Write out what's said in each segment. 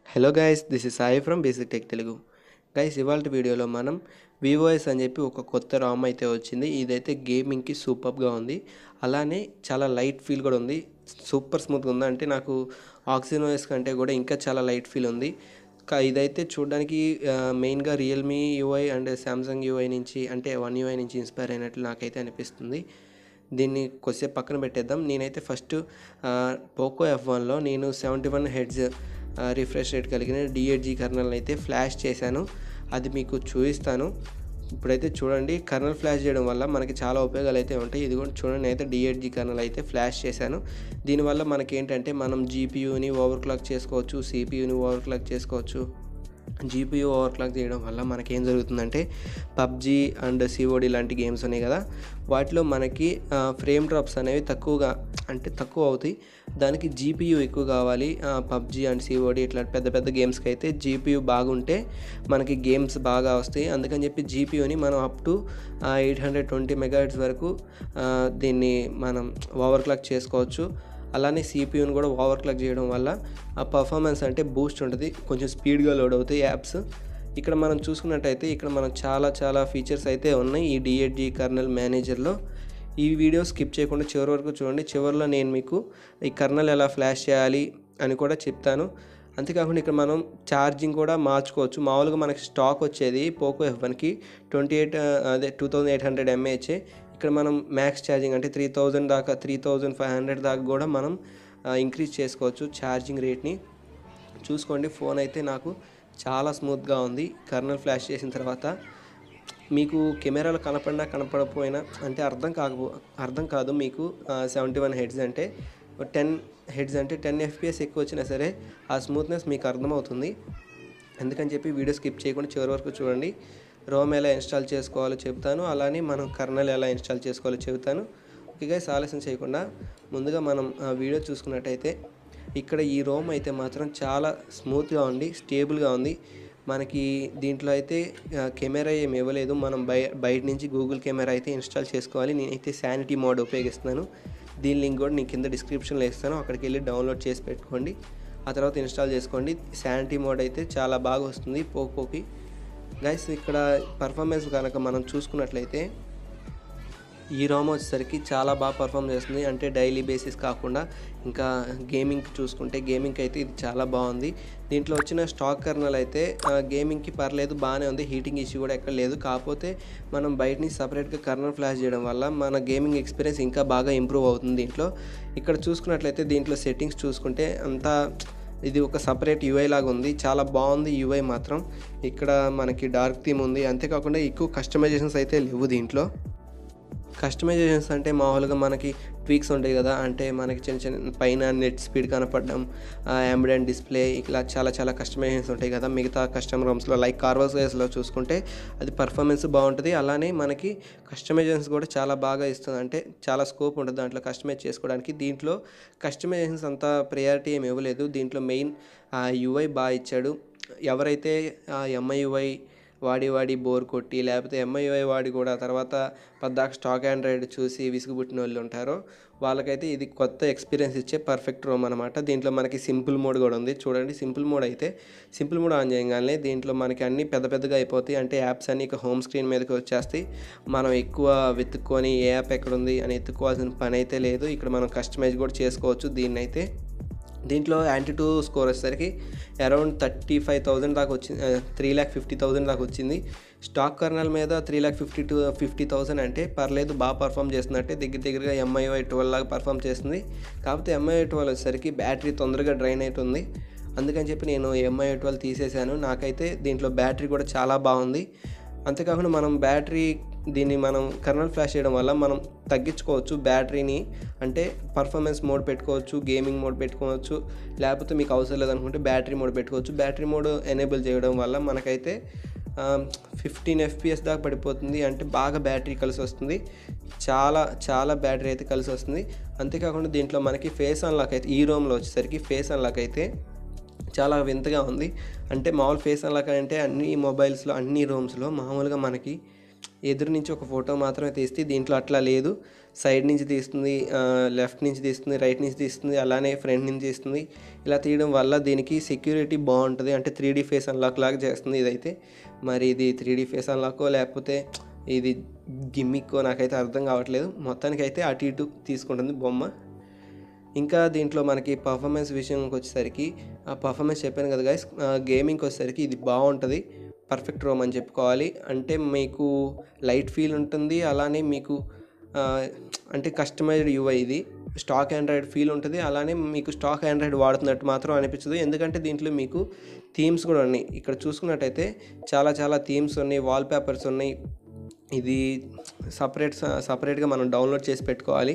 hello guys this is Sai from basic tech Telugu guys ఇవాళ వీడియోలో మనం వివోఎస్ అని చెప్పి ఒక కొత్త రామ్ అయితే వచ్చింది ఇదైతే గేమింగ్కి సూపర్గా ఉంది అలానే చాలా లైట్ ఫీల్ కూడా ఉంది సూపర్ స్మూత్గా ఉంది అంటే నాకు ఆక్సిజన్ ఓఎస్ కంటే కూడా ఇంకా చాలా లైట్ ఫీల్ ఉంది కా- ఇదైతే చూడడానికి మెయిన్గా Realme UI and Samsung UI నుంచి అంటే వన్ యూఐ నుంచి ఇన్స్పైర్ అయినట్లు నాకైతే అనిపిస్తుంది దీన్ని కొద్దిసేపు పక్కన పెట్టేద్దాం నేనైతే ఫస్ట్ పోకో ఎఫ్ వన్లో నేను seventy one hertz refresh rate కలిగిన డిఎడ్జీ కర్నల్ని అయితే ఫ్లాష్ చేశాను అది మీకు చూపిస్తాను ఇప్పుడైతే చూడండి కర్నల్ ఫ్లాష్ చేయడం వల్ల మనకి చాలా ఉపయోగాలు అయితే ఉంటాయి ఇది కూడా చూడండి అయితే డిఎడ్జీ కర్నల్ అయితే ఫ్లాష్ చేశాను దీనివల్ల మనకి ఏంటంటే మనం జీపీయూని ఓవర్ క్లాక్ చేసుకోవచ్చు సిపియూని ఓవర్ క్లాక్ చేసుకోవచ్చు జీపీయూ ఓవర్ క్లాక్ చేయడం వల్ల మనకి ఏం జరుగుతుందంటే పబ్జీ అండ్ సిఓడి లాంటి గేమ్స్ ఉన్నాయి కదా వాటిలో మనకి ఫ్రేమ్ డ్రాప్స్ అనేవి తక్కువగా అంటే తక్కువ అవుతాయి దానికి జీపీయూ ఎక్కువ కావాలి పబ్జీ అండ్ సిఓడి ఇట్లా పెద్ద పెద్ద గేమ్స్కి అయితే జీపీయూ బాగుంటే మనకి గేమ్స్ బాగా వస్తాయి అందుకని చెప్పి జీపీయూని మనం up to eight hundred twenty megahertz వరకు ఆ, దీన్ని మనం ఓవర్ క్లాక్ చేసుకోవచ్చు అలానే సిపియూని కూడా ఓవర్ క్లాక్ చేయడం వల్ల ఆ పర్ఫార్మెన్స్ అంటే బూస్ట్ ఉంటుంది కొంచెం స్పీడ్గా లోడ్ అవుతాయి యాప్స్ ఇక్కడ మనం చూసుకున్నట్టయితే ఇక్కడ మనం చాలా చాలా ఫీచర్స్ అయితే ఉన్నాయి ఈ డిఎడ్జి కర్నల్ మేనేజర్లో ఈ వీడియో స్కిప్ చేయకుండా చివరి వరకు చూడండి చివరిలో నేను మీకు ఈ కర్నల్ ఎలా ఫ్లాష్ చేయాలి అని కూడా చెప్తాను అంతేకాకుండా ఇక్కడ మనం ఛార్జింగ్ కూడా మార్చుకోవచ్చు మామూలుగా మనకి స్టాక్ వచ్చేది పోకో ఎఫ్ వన్కి ట్వంటీ ఎయిట్ అదే two thousand eight hundred mAh ఇక్కడ మనం మ్యాక్స్ ఛార్జింగ్ అంటే త్రీ థౌజండ్ దాకా త్రీ థౌజండ్ ఫైవ్ హండ్రెడ్ దాకా కూడా మనం ఇంక్రీజ్ చేసుకోవచ్చు ఛార్జింగ్ రేట్ని చూసుకోండి ఫోన్ అయితే నాకు చాలా స్మూత్గా ఉంది కర్నల్ ఫ్లాష్ చేసిన తర్వాత మీకు కెమెరాలో కనపడినా కనపడకపోయినా అంటే అర్థం కాకపో అర్థం కాదు మీకు సెవెంటీ వన్ హెడ్స్ అంటే టెన్ హెడ్స్ అంటే టెన్ ఎఫ్పిఎస్ ఎక్కువ వచ్చినా సరే ఆ స్మూత్నెస్ మీకు అర్థమవుతుంది అందుకని చెప్పి వీడియో స్కిప్ చేయకుండా చివరి వరకు చూడండి రోమ్ ఎలా ఇన్స్టాల్ చేసుకోవాలో చెబుతాను అలానే మనం కర్నల్ ఎలా ఇన్స్టాల్ చేసుకోవాలో చెబుతాను ఓకే గైస్ ఆలస్యం చేయకుండా ముందుగా మనం ఆ వీడియో చూసుకున్నట్టయితే ఇక్కడ ఈ రోమ్ అయితే మాత్రం చాలా స్మూత్గా ఉంది స్టేబుల్గా ఉంది మనకి దీంట్లో అయితే ఆ, కెమెరా ఏమి ఇవ్వలేదు మనం బయ బయట నుంచి గూగుల్ కెమెరా అయితే ఇన్స్టాల్ చేసుకోవాలి నేనైతే శానిటీ మోడ్ ఉపయోగిస్తున్నాను దీని లింక్ కూడా నేను కింద డిస్క్రిప్షన్లో ఇస్తాను అక్కడికి వెళ్ళి డౌన్లోడ్ చేసి పెట్టుకోండి ఆ తర్వాత ఇన్స్టాల్ చేసుకోండి శానిటీ మోడ్ అయితే చాలా బాగా వస్తుంది పోకోకి గైస్ ఇక్కడ పర్ఫార్మెన్స్ కనుక మనం చూసుకున్నట్లయితే ఈ రోమ్ వచ్చేసరికి చాలా బాగా పర్ఫామ్ చేస్తుంది అంటే డైలీ బేసిస్ కాకుండా ఇంకా గేమింగ్ చూసుకుంటే గేమింగ్కి అయితే ఇది చాలా బాగుంది దీంట్లో వచ్చిన స్టాక్ కర్నల్ అయితే ఆ, గేమింగ్కి పర్లేదు బాగానే ఉంది హీటింగ్ ఇష్యూ కూడా ఎక్కడ లేదు కాకపోతే మనం బయట నుంచి సపరేట్గా కర్నల్ ఫ్లాష్ చేయడం వల్ల మన గేమింగ్ ఎక్స్పీరియన్స్ ఇంకా బాగా ఇంప్రూవ్ అవుతుంది దీంట్లో ఇక్కడ చూసుకున్నట్లయితే దీంట్లో సెట్టింగ్స్ చూసుకుంటే అంతా ఇది ఒక సపరేట్ యూఐ లాగా ఉంది చాలా బాగుంది యూఐ మాత్రం ఇక్కడ మనకి డార్క్ థీమ్ ఉంది అంతేకాకుండా ఎక్కువ కస్టమైజేషన్స్ అయితే లేవు దీంట్లో కస్టమైజేషన్స్ అంటే మామూలుగా మనకి ట్వీక్స్ ఉంటాయి కదా అంటే మనకి చిన్న చిన్న పైన నెట్ స్పీడ్ కనపడడం అంబిడెంట్ డిస్ప్లే ఇట్లా చాలా చాలా కస్టమైజేషన్స్ ఉంటాయి కదా మిగతా కస్టమర్ రూమ్స్లో లైక్ కార్వస్ వేస్లో చూసుకుంటే అది పర్ఫార్మెన్స్ బాగుంటుంది అలానే మనకి కస్టమైజేషన్స్ కూడా చాలా బాగా ఇస్తుంది అంటే చాలా స్కోప్ ఉంటుంది దాంట్లో కస్టమైజ్ చేసుకోవడానికి దీంట్లో కస్టమైజేషన్స్ అంత ప్రయారిటీ ఏమి ఇవ్వలేదు దీంట్లో మెయిన్ యూఐ బాగా ఇచ్చాడు ఎవరైతే ఎంఐ యూఐ వాడి వాడి బోర్ కొట్టి లేకపోతే ఎంఐఓఐ వాడి కూడా తర్వాత పద్దాక స్టాక్ ఆండ్రాయిడ్ చూసి విసుగుబుట్టిన వాళ్ళు ఉంటారో వాళ్ళకైతే ఇది కొత్త ఎక్స్పీరియన్స్ ఇచ్చే పర్ఫెక్ట్ రోమ్ అనమాట దీంట్లో మనకి సింపుల్ మోడ్ కూడా ఉంది చూడండి సింపుల్ మోడ్ అయితే సింపుల్ మోడ్ ఆన్ చేయగానే దీంట్లో మనకి అన్ని పెద్ద పెద్దగా అయిపోతాయి అంటే యాప్స్ అన్ని ఇక హోమ్ స్క్రీన్ మీదకి వచ్చేస్తాయి మనం ఎక్కువ వెతుక్కొని ఏ యాప్ ఎక్కడుంది అని ఎత్తుకోవాల్సిన పని అయితే లేదు ఇక్కడ మనం కస్టమైజ్ కూడా చేసుకోవచ్చు దీన్ని అయితే దీంట్లో యాంటీ టూ స్కోర్ వచ్చేసరికి అరౌండ్ థర్టీ ఫైవ్ థౌజండ్ దాకా వచ్చింది త్రీ ల్యాక్ ఫిఫ్టీ థౌజండ్ దాకా వచ్చింది స్టాక్ కర్నల్ మీద three lakh fifty two fifty thousand అంటే పర్లేదు బాగా పర్ఫామ్ చేస్తున్నట్టే దగ్గర దగ్గరగా ఎంఐఓఐ ట్వెల్వ్ లాగా పర్ఫామ్ చేస్తుంది కాకపోతే ఎంఐఓ ట్వెల్వ్ వచ్చేసరికి బ్యాటరీ తొందరగా డ్రైన్ అవుతుంది అందుకని చెప్పి నేను ఎంఐఓ ట్వెల్వ్ తీసేశాను నాకైతే దీంట్లో బ్యాటరీ కూడా చాలా బాగుంది అంతేకాకుండా మనం బ్యాటరీ దీన్ని మనం కర్నల్ ఫ్లాష్ చేయడం వల్ల మనం తగ్గించుకోవచ్చు బ్యాటరీని అంటే పర్ఫార్మెన్స్ మోడ్ పెట్టుకోవచ్చు గేమింగ్ మోడ్ పెట్టుకోవచ్చు లేకపోతే మీకు అవసరం లేదనుకుంటే బ్యాటరీ మోడ్ పెట్టుకోవచ్చు బ్యాటరీ మోడ్ ఎనేబుల్ చేయడం వల్ల మనకైతే ఫిఫ్టీన్ ఎఫ్పిఎస్ దాకా పడిపోతుంది అంటే బాగా బ్యాటరీ కలిసి వస్తుంది చాలా చాలా బ్యాటరీ అయితే కలిసి వస్తుంది అంతేకాకుండా దీంట్లో మనకి ఫేస్ అన్లాక్ అయితే ఈ రోమ్లో వచ్చేసరికి ఫేస్ అన్లాక్ అయితే చాలా వింతగా ఉంది అంటే మామూలు ఫేస్ అన్లాక్ అంటే అన్ని మొబైల్స్లో అన్ని రూమ్స్లో మామూలుగా మనకి ఎదురు నుంచి ఒక ఫోటో మాత్రమే తీస్తే దీంట్లో అట్లా లేదు సైడ్ నుంచి తీస్తుంది లెఫ్ట్ నుంచి తీస్తుంది రైట్ నుంచి తీస్తుంది అలానే ఫ్రంట్ నుంచి తీస్తుంది ఇలా తీయడం వల్ల దీనికి సెక్యూరిటీ బాగుంటుంది అంటే త్రీ డీ ఫేస్ అన్లాక్ లాగా చేస్తుంది ఇదైతే మరి ఇది త్రీ డీ ఫేస్ అన్లాకో లేకపోతే ఇది గిమ్మిక్కో నాకైతే అర్థం కావట్లేదు మొత్తానికి అయితే అటు ఇటు తీసుకుంటుంది బొమ్మ ఇంకా దీంట్లో మనకి పర్ఫార్మెన్స్ విషయంకి వచ్చేసరికి ఆ పర్ఫార్మెన్స్ చెప్పాను కదా గైస్ గేమింగ్కి వచ్చేసరికి ఇది బాగుంటుంది పర్ఫెక్ట్ రోమ్ అని చెప్పుకోవాలి అంటే మీకు లైట్ ఫీల్ ఉంటుంది అలానే మీకు ఆ, అంటే కస్టమైజ్డ్ యూఐ ఇది స్టాక్ ఆండ్రాయిడ్ ఫీల్ ఉంటుంది అలానే మీకు స్టాక్ ఆండ్రాయిడ్ వాడుతున్నట్టు మాత్రం అనిపించదు ఎందుకంటే దీంట్లో మీకు థీమ్స్ కూడా ఉన్నాయి ఇక్కడ చూసుకున్నట్టయితే చాలా చాలా థీమ్స్ ఉన్నాయి వాల్ పేపర్స్ ఉన్నాయి ఇది సపరేట్ సపరేట్గా మనం డౌన్లోడ్ చేసి పెట్టుకోవాలి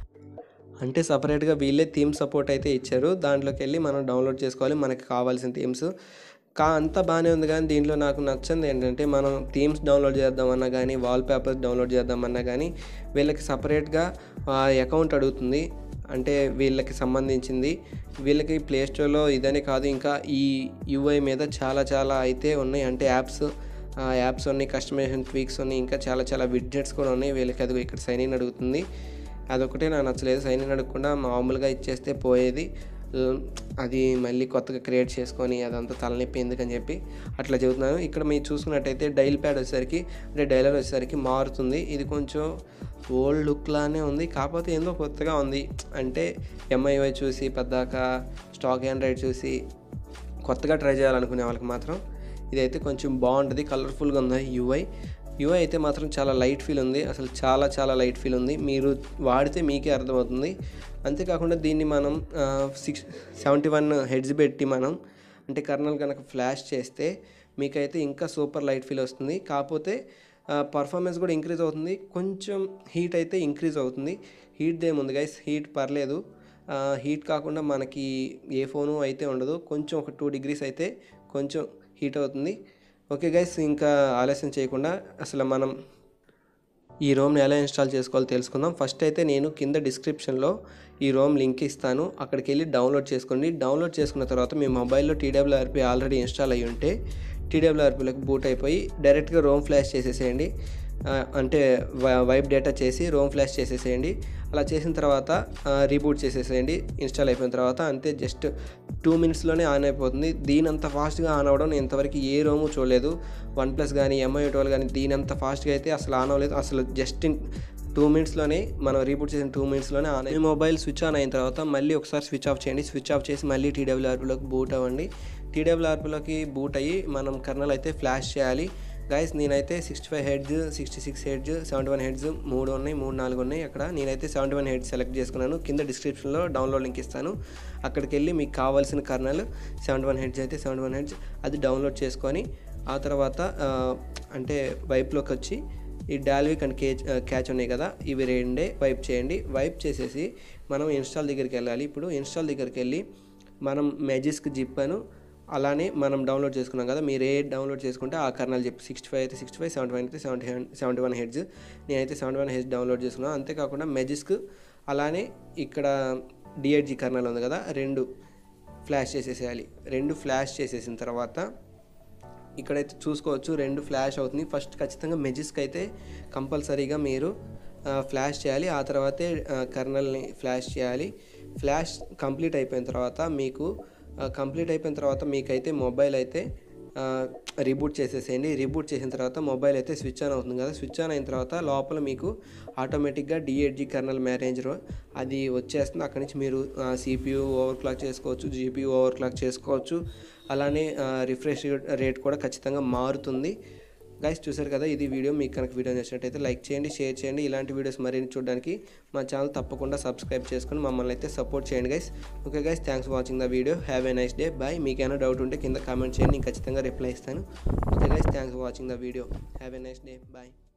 అంటే సపరేట్గా వీళ్ళే థీమ్ సపోర్ట్ అయితే ఇచ్చారు దాంట్లోకి వెళ్ళి మనం డౌన్లోడ్ చేసుకోవాలి మనకి కావాల్సిన థీమ్స్ కా అంతా బాగానే ఉంది కానీ దీంట్లో నాకు నచ్చింది ఏంటంటే మనం థీమ్స్ డౌన్లోడ్ చేద్దామన్నా కానీ వాల్ పేపర్స్ డౌన్లోడ్ చేద్దామన్నా కానీ వీళ్ళకి సపరేట్గా అకౌంట్ అడుగుతుంది అంటే వీళ్ళకి సంబంధించింది వీళ్ళకి ప్లే స్టోర్లో ఇదనే కాదు ఇంకా ఈ యూఐ మీద చాలా చాలా అయితే ఉన్నాయి అంటే యాప్స్ ఆ యాప్స్ ఉన్నాయి కస్టమైజేషన్ ట్వీక్స్ ఉన్నాయి ఇంకా చాలా చాలా విడ్జెట్స్ కూడా ఉన్నాయి వీళ్ళకి అది ఇక్కడ సైన్ ఇన్ అడుగుతుంది అదొకటే నాకు నచ్చలేదు సైన్ ఇన్ అడగకుండా మామూలుగా ఇచ్చేస్తే పోయేది ఉమ్, అది మళ్ళీ కొత్తగా క్రియేట్ చేసుకొని అదంతా తలనొప్పి ఎందుకని చెప్పి అట్లా చెబుతున్నాను ఇక్కడ మీరు చూసుకున్నట్టయితే డైల్ ప్యాడ్ వచ్చేసరికి అంటే డైలర్ వచ్చేసరికి మారుతుంది ఇది కొంచెం ఓల్డ్ లుక్ లానే ఉంది కాకపోతే ఏందో కొత్తగా ఉంది అంటే ఎంఐవై చూసి పద్దాక స్టాక్ ఆండ్రాయిడ్ చూసి కొత్తగా ట్రై చేయాలనుకునే వాళ్ళకి మాత్రం ఇదైతే కొంచెం బాగుంటుంది కలర్ఫుల్గా ఉంది యూఐ యూఐ అయితే మాత్రం చాలా లైట్ ఫీల్ ఉంది అసలు చాలా చాలా లైట్ ఫీల్ ఉంది మీరు వాడితే మీకే అర్థమవుతుంది అంతేకాకుండా దీన్ని మనం సిక్స్ సెవెంటీ వన్ హెడ్స్ పెట్టి మనం అంటే కర్నల్ కనుక ఫ్లాష్ చేస్తే మీకైతే ఇంకా సూపర్ లైట్ ఫీల్ వస్తుంది కాకపోతే పర్ఫార్మెన్స్ కూడా ఇంక్రీజ్ అవుతుంది కొంచెం హీట్ అయితే ఇంక్రీజ్ అవుతుంది హీట్ ఏముంది గైస్ హీట్ పర్లేదు హీట్ కాకుండా మనకి ఏ ఫోను అయితే ఉండదు కొంచెం ఒక టూ డిగ్రీస్ అయితే కొంచెం హీట్ అవుతుంది ఓకే గైస్ ఇంకా ఆలస్యం చేయకుండా అసలు మనం ఈ రోమ్ని ఎలా ఇన్స్టాల్ చేసుకోవాలో తెలుసుకుందాం ఫస్ట్ అయితే నేను కింద డిస్క్రిప్షన్లో ఈ రోమ్ లింక్ ఇస్తాను అక్కడికి వెళ్ళి డౌన్లోడ్ చేసుకోండి డౌన్లోడ్ చేసుకున్న తర్వాత మీ మొబైల్లో టీడబ్ల్యూఆర్పి ఆల్రెడీ ఇన్స్టాల్ అయ్యి ఉంటే టీడబ్ల్యూఆర్పీలోకి బూట్ అయిపోయి డైరెక్ట్గా రోమ్ ఫ్లాష్ చేసేసేయండి ఆ, అంటే వై- వైప్ డేటా చేసి రోమ్ ఫ్లాష్ చేసేసేయండి అలా చేసిన తర్వాత రీబూట్ చేసేసేయండి ఇన్స్టాల్ అయిపోయిన తర్వాత అంతే జస్ట్ టూ మినిట్స్లోనే ఆన్ అయిపోతుంది దీని అంత ఫాస్ట్గా ఆన్ అవ్వడం నేను ఇంతవరకు ఏ రోము చూడలేదు వన్ ప్లస్ కానీ ఎంఐ ట్వెల్వ్ కానీ దీని అంత ఫాస్ట్గా అయితే అసలు ఆన్ అవ్వలేదు అసలు జస్ట్ ఇన్ టూ మినిట్స్లోనే మనం రీబూట్ చేసిన టూ మినిట్స్లోనే ఆన్ అయ్యి మొబైల్ స్విచ్ ఆన్ అయిన తర్వాత మళ్ళీ ఒకసారి స్విచ్ ఆఫ్ చేయండి స్విచ్ ఆఫ్ చేసి మళ్ళీ టీడబ్ల్యూఆర్పీలోకి బూట్ అవ్వండి టీడబ్ల్యూఆర్పీలోకి బూట్ అయ్యి మనం కర్నల్ అయితే ఫ్లాష్ చేయాలి గైస్ నేనైతే sixty five hertz sixty six hertz seventy one hertz మూడు ఉన్నాయి మూడు నాలుగు ఉన్నాయి అక్కడ నేనైతే సెవెంటీ వన్ హెడ్స్ సెలెక్ట్ చేసుకున్నాను కింద డిస్క్రిప్షన్లో డౌన్లోడ్ లింక్ ఇస్తాను అక్కడికి వెళ్ళి మీకు కావాల్సిన కర్నల్ సెవెంటీ వన్ హెడ్స్ అయితే సెవెంటీ వన్ హెడ్స్ అది డౌన్లోడ్ చేసుకొని ఆ తర్వాత ఆ, అంటే వైప్లోకి వచ్చి ఈ డాల్విక్ అండ్ కేచ్ క్యాచ్ ఉన్నాయి కదా ఇవి రెండే వైప్ చేయండి వైప్ చేసేసి మనం ఇన్స్టాల్ దగ్గరికి వెళ్ళాలి ఇప్పుడు ఇన్స్టాల్ దగ్గరికి వెళ్ళి మనం మెజిస్క్ జిప్ అను అలానే మనం డౌన్లోడ్ చేసుకున్నాం కదా మీరు ఏ డౌన్లోడ్ చేసుకుంటే ఆ కర్నల్ చెప్పి సిక్స్టీ ఫైవ్ అయితే సిక్స్టీ ఫైవ్ సెవెంటీ వన్ అయితే సెవెంటీ సెవెంటీ వన్ హెడ్స్ నేనైతే సెవెంటీ వన్ హెడ్స్ డౌన్లోడ్ చేసుకున్నాను అంతేకాకుండా మెజిస్క్ అలానే ఇక్కడ డిఎడ్జి కర్నల్ ఉంది కదా రెండు ఫ్లాష్ చేసేసేయాలి రెండు ఫ్లాష్ చేసేసిన తర్వాత ఇక్కడైతే చూసుకోవచ్చు రెండు ఫ్లాష్ అవుతుంది ఫస్ట్ ఖచ్చితంగా మెజిస్క్ అయితే కంపల్సరీగా మీరు ఆ, ఫ్లాష్ చేయాలి ఆ తర్వాతే ఆ, కర్నల్ని ఫ్లాష్ చేయాలి ఫ్లాష్ కంప్లీట్ అయిపోయిన తర్వాత మీకు ఆ, కంప్లీట్ అయిపోయిన తర్వాత మీకైతే మొబైల్ అయితే ఆ, రీబూట్ చేసేసేయండి రీబూట్ చేసిన తర్వాత మొబైల్ అయితే స్విచ్ ఆన్ అవుతుంది కదా స్విచ్ ఆన్ అయిన తర్వాత లోపల మీకు ఆటోమేటిక్గా డిఎడ్జి కర్నల్ మేనేజర్ అది వచ్చేస్తుంది అక్కడి నుంచి మీరు సిపియు ఓవర్ క్లాక్ చేసుకోవచ్చు జీపీయూ ఓవర్ క్లాక్ చేసుకోవచ్చు అలానే రిఫ్రెష్ రేట్ కూడా ఖచ్చితంగా మారుతుంది గైస్ చూసారు కదా ఇది వీడియో మీకు కనుక వీడియో నచ్చినట్టయితే లైక్ చేయండి షేర్ చేయండి ఇలాంటి వీడియోస్ మరిన్ని చూడడానికి మా ఛానల్ తప్పకుండా సబ్స్క్రైబ్ చేసుకొని మమ్మల్ని అయితే సపోర్ట్ చేయండి guys okay guys thanks for watching the video have a nice day bye మీకైనా డౌట్ ఉంటే కింద కామెంట్ చేయండి నేను ఖచ్చితంగా రిప్లై ఇస్తాను okay guys thanks for watching the video have a nice day bye